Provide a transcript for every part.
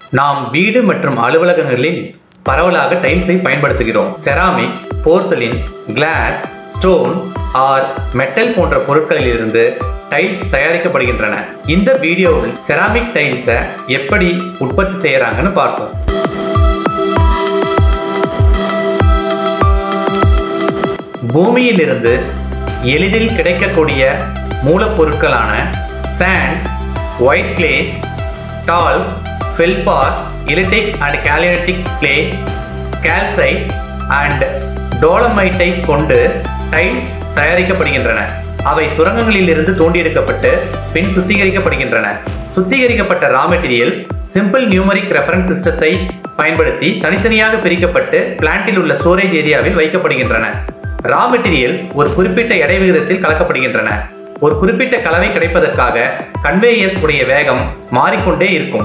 நாம் வீடு மற்றும் அலுவலகங்களில் பரவலாக டைல்ஸை பயன்படுத்துகிறோம் ceramic porcelain glass stone or metal போன்ற பொருட்களில் இருந்து டைல்ஸ் தயாரிக்கப்படுகின்றன இந்த வீடியோவில் செராமிக் டைல்ஸை எப்படி உற்பத்தி செய்யறாங்கன்னு பார்ப்போம் பூமியிலிருந்து எளிதில் கிடைக்கக்கூடிய மூலப்பொருட்களான sand white clay talc feldspar illitic and kaolinitic clay calcite and டோலமைட்டை கொண்டு டைல்ஸ் தயாரிக்கப்படுகின்றன அவை சுரங்கங்களில் இருந்து தோண்டியெடுக்கப்பட்டு பின் சுத்திகரிக்கப்படுகின்றன சுத்திகரிக்கப்பட்ட raw materials simple numeric reference சிஸ்டத்தை பயன்படுத்தி தனித்தனியாக பிரிக்கப்பட்டு பிளான்ட்டில் உள்ள ஸ்டோரேஜ் ஏரியாவில் வைக்கப்படுகின்றன ரா மெட்டீரியல்ஸ் ஒரு குறிப்பிட்ட எடை விகிதத்தில் கலக்கப்படுகின்றன ஒரு குறிப்பிட்ட கலவை கிடைப்பதற்காக கன்வேயர்ஸ் உடைய வேகம் மாறிக்கொண்டே இருக்கும்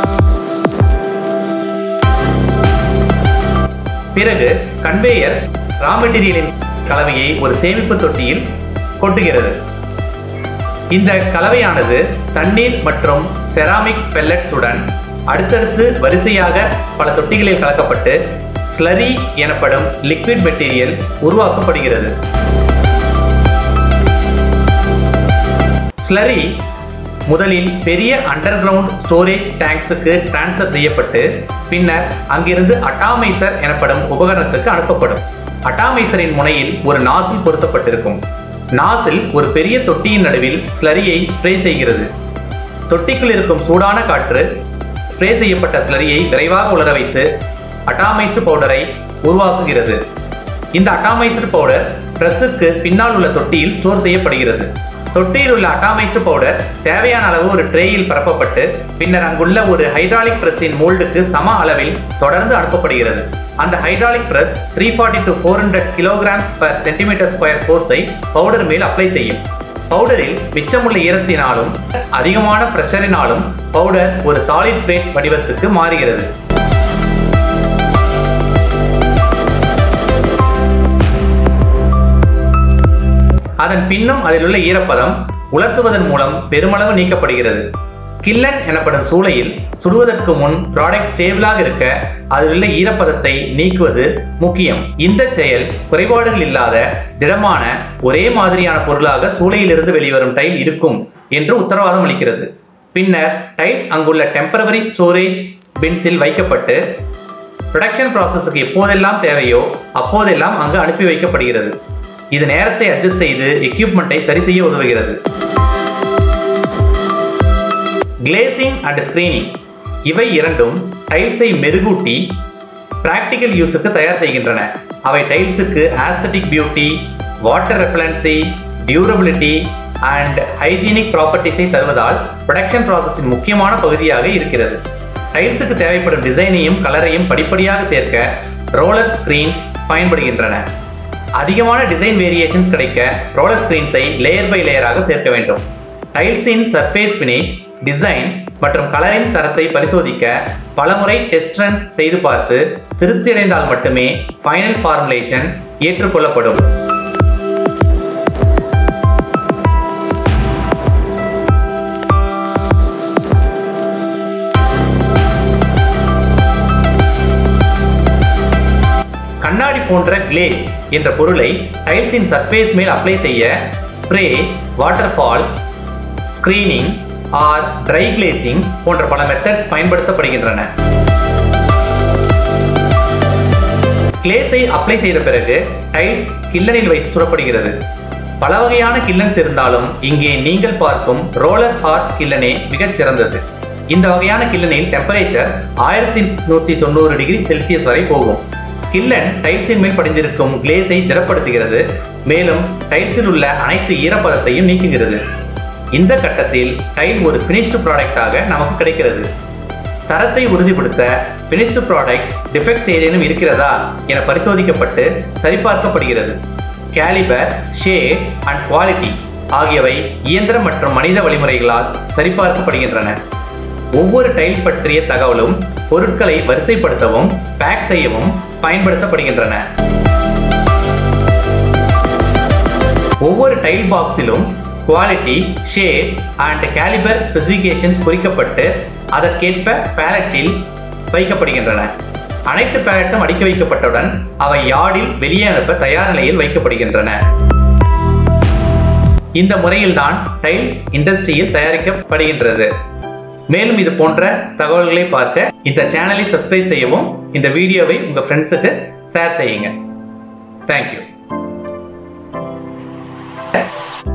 பிறகு கன்வேயர் ரா மெட்டீரியலின் கலவையை ஒரு சேமிப்பு தொட்டியில் கொட்டுகிறது இந்த கலவையானது தண்ணீர் மற்றும் செராமிக் பெல்லட்ஸ் உடன் அடுத்தடுத்து வரிசையாக பல தொட்டிகளில் கலக்கப்பட்டு ஸ்லரி எனப்படும் லிக்விட் மெட்டீரியல் உருவாக்கப்படுகிறது ஸ்லரி முதலில் பெரிய அண்டர் கிரவுண்ட் ஸ்டோரேஜ் டேங்க்ஸுக்கு டிரான்ஸ்ஃபர் செய்யப்பட்டு பின்னர் அங்கிருந்து அட்டாமைசர் எனப்படும் உபகரணத்துக்கு அனுப்பப்படும் அட்டாமைசரின் முனையில் ஒரு நாசில் பொருத்தப்பட்டிருக்கும் நாசில் ஒரு பெரிய தொட்டியின் நடுவில் ஸ்லரியை ஸ்ப்ரே செய்கிறது தொட்டிக்குள் இருக்கும் சூடான காற்று ஸ்ப்ரே செய்யப்பட்ட ஸ்லரியை விரைவாக உலர வைத்து அட்டாமைஸ்டு பவுடரை உருவாக்குகிறது இந்த அட்டாமைஸ்டு பவுடர் பிரஸுக்கு பின்னால் உள்ள தொட்டியில் ஸ்டோர் செய்யப்படுகிறது தொட்டியில் உள்ள அட்டாமைஸ்டு பவுடர் தேவையான அளவு ஒரு ட்ரேயில் பரப்பப்பட்டு பின்னர் அங்குள்ள ஒரு ஹைட்ராலிக் பிரஸின் மோல்டுக்கு சம அளவில் தொடர்ந்து அனுப்பப்படுகிறது அந்த hydraulic press three forty to four hundred kilograms per centimetre square ஃபோர்ஸை பவுடர் மேல் அப்ளை செய்யும் பவுடரில் மிச்சமுள்ள ஈரத்தினாலும் அதிகமான பிரஷரினாலும் பவுடர் ஒரு சாலிட் பிளேட் வடிவத்துக்கு மாறுகிறது அதன் பின்னும் அதில் உள்ள ஈரப்பதம் உலர்த்துவதன் மூலம் பெருமளவு நீக்கப்படுகிறது கில்லன் எனப்படும் சூளையில் சுடுவதற்கு முன் ப்ராடக்ட் ஸ்டேபிளாக இருக்க அதில் உள்ள ஈரப்பதத்தை நீக்குவது முக்கியம் இந்த செயல் குறைபாடுகள் இல்லாத திடமான ஒரே மாதிரியான பொருளாக சூளையிலிருந்து வெளிவரும் டைல் இருக்கும் என்று உத்தரவாதம் அளிக்கிறது பின்னர் டைல்ஸ் அங்குள்ள டெம்பரவரி ஸ்டோரேஜ் பின்ஸில் வைக்கப்பட்டு ப்ரொடக்ஷன் ப்ராசஸுக்கு எப்போதெல்லாம் தேவையோ அப்போதெல்லாம் அங்கு அனுப்பி வைக்கப்படுகிறது இது நேரத்தை அட்ஜஸ்ட் செய்து எக்யூப்மெண்ட்டை சரி செய்ய உதவுகிறது கிளேசிங் அண்ட் ஸ்கிரீனிங் இவை இரண்டும் டைல்ஸை மெருகூட்டி பிராக்டிக்கல் யூஸுக்கு தயார் செய்கின்றன அவை டைல்ஸுக்கு aesthetic beauty water repellency durability and hygienic ப்ராப்பர்ட்டிஸை தருவதால் ப்ரொடக்ஷன் ப்ராசஸின் முக்கியமான பகுதியாக இருக்கிறது டைல்ஸுக்கு தேவைப்படும் டிசைனையும் கலரையும் படிப்படியாக சேர்க்க ரோலர் ஸ்கிரீன்ஸ் பயன்படுகின்றன அதிகமான டிசைன் வேரியேஷன்ஸ் கிடைக்க ரோலர் ஸ்கிரீன்ஸை லேயர் பை லேயராக சேர்க்க வேண்டும் டைல்ஸின் சர்ஃபேஸ் ஃபினிஷ் டிசைன் மற்றும் கலரின் தரத்தை பரிசோதிக்க பலமுறை டெஸ்ட் ரன்ஸ் செய்து பார்த்து திருப்தி அடைந்தால் மட்டுமே ஃபைனல் ஃபார்முலேஷன் ஏற்றுக்கொள்ளப்படும் கண்ணாடி போன்ற கிளேஸ் என்ற பொருளை டைல்ஸின் சர்ஃபேஸ் மேல் அப்ளை செய்ய spray waterfall screening or dry glazing போன்ற பல மெத்தட்ஸ் பயன்படுத்தப்படுகின்றன கிளேஸை அப்ளை செய்த பிறகு டைல்ஸ் கில்லனில் வைத்து சுடப்படுகிறது பல வகையான கில்லன்ஸ் இருந்தாலும் இங்கே நீங்கள் பார்க்கும் ரோலர் ஹார்ட் கில்லனே மிகச் சிறந்தது இந்த வகையான கில்லனில் டெம்பரேச்சர் ஆயிரத்தி நூத்தி தொண்ணூறு டிகிரி செல்சியஸ் வரை போகும் கில்லன் டைல்ஸின் மேல் படிந்திருக்கும் கிளேஸை திடப்படுத்துகிறது மேலும் டைல்ஸில் உள்ள அனைத்து ஈரப்பதத்தையும் நீக்குகிறது இந்த கட்டத்தில் டைல் ஒரு பினிஷ்டு ப்ராடக்டாக நமக்கு கிடைக்கிறது தரத்தை உறுதிப்படுத்த பினிஷ்டு ப்ராடக்ட் டிஃபெக்ட்ஸ் ஏதேனும் இருக்கிறதா என பரிசோதிக்கப்பட்டு சரிபார்க்கப்படுகிறது கேலிபர் ஷேட் அண்ட் குவாலிட்டி ஆகியவை இயந்திர மற்றும் மனித வழிமுறைகளால் சரிபார்க்கப்படுகின்றன ஒவ்வொரு டைல் பற்றிய தகவலும் பொருட்களை வரிசைப்படுத்தவும் பேக் செய்யவும் பயன்படுத்தப்படுகின்றன ஒவ்வொரு டைல் பாக்ஸிலும் quality shade and calibre specifications குறிக்கப்பட்டு அதற்கேற்ப பேலட்டில் வைக்கப்படுகின்றன அனைத்து பேலட்டும் அடுக்கி வைக்கப்பட்டவுடன் அவை யார்டில் வெளியே அனுப்ப தயார் நிலையில் வைக்கப்படுகின்றன இந்த முறையில்தான் டைல்ஸ் இண்டஸ்ட்ரியில் தயாரிக்கப்படுகின்றது மேலும் இது போன்ற தகவல்களை பார்க்க இந்த சேனலை சப்ஸ்கிரைப் செய்யவும் இந்த வீடியோவை உங்க ஃப்ரெண்ட்ஸுக்கு ஷேர் செய்யுங்க தேங்க்யூ